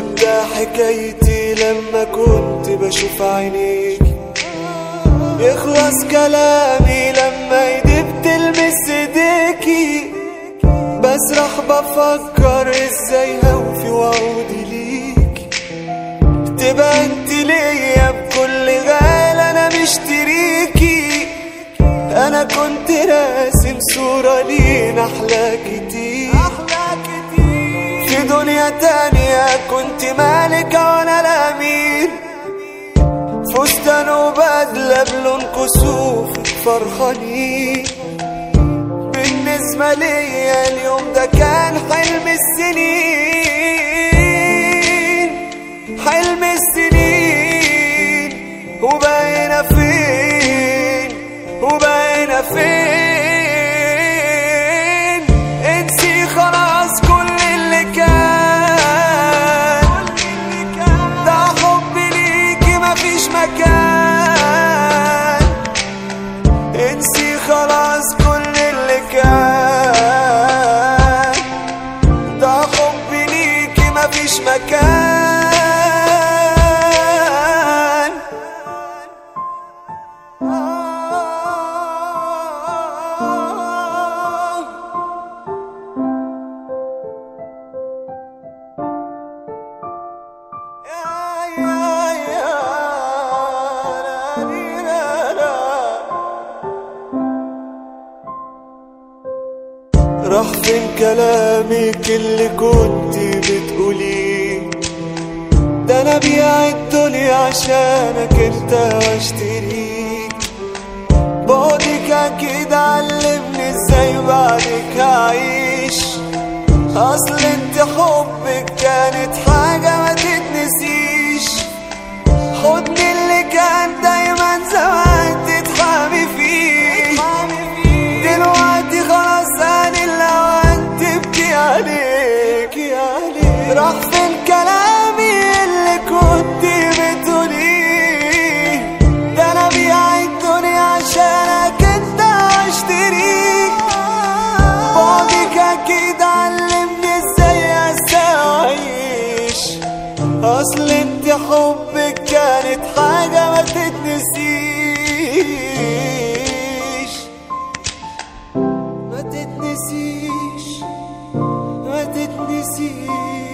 تبدأ حكايتي لما كنت بشوف عينيك يخلص كلامي لما ايدي بتلمس ايديكي بسرح بفكر ازاي هوفي وعودي ليك تبقى انت ليا بكل غال انا مشتريكي انا كنت راسم صورة لينا احلى كتير في دنيا تانية كنت مالك وانا الامير فستان وبدلة بلون كسوفك فرحانين بالنسبة ليا اليوم ده كان حلم السنين حلم السنين وبقينا فين وبقينا فين انسي خلاص كل اللي كان ده حب ليكي مفيش مكان انسي خلاص كل اللي كان ده حب ليكي مفيش مكان يا يا يا لا لي لا لا راح فين كلامك اللي كنت بتقوليه ده انا بيع الدنيا عشانك انت واشتريك بعدك اكيد علمني ازاي بعدك اعيش اصل انت حبك كانت حاجة ما تتنسيش حضن اللي كان دايما زمان تتحامي فيه دلوقتي خلاص انا الاوان تبكي عليك يا عليك راح فين كلامي اللي كنت بتقوليه ده انا بيع الدنيا عشانك انت اشتريك بعدك اكيد علمني ازاي استعيش اصل انت حبك كانت حاجة ما تتنسيش ما تتنسيش ما تتنسيش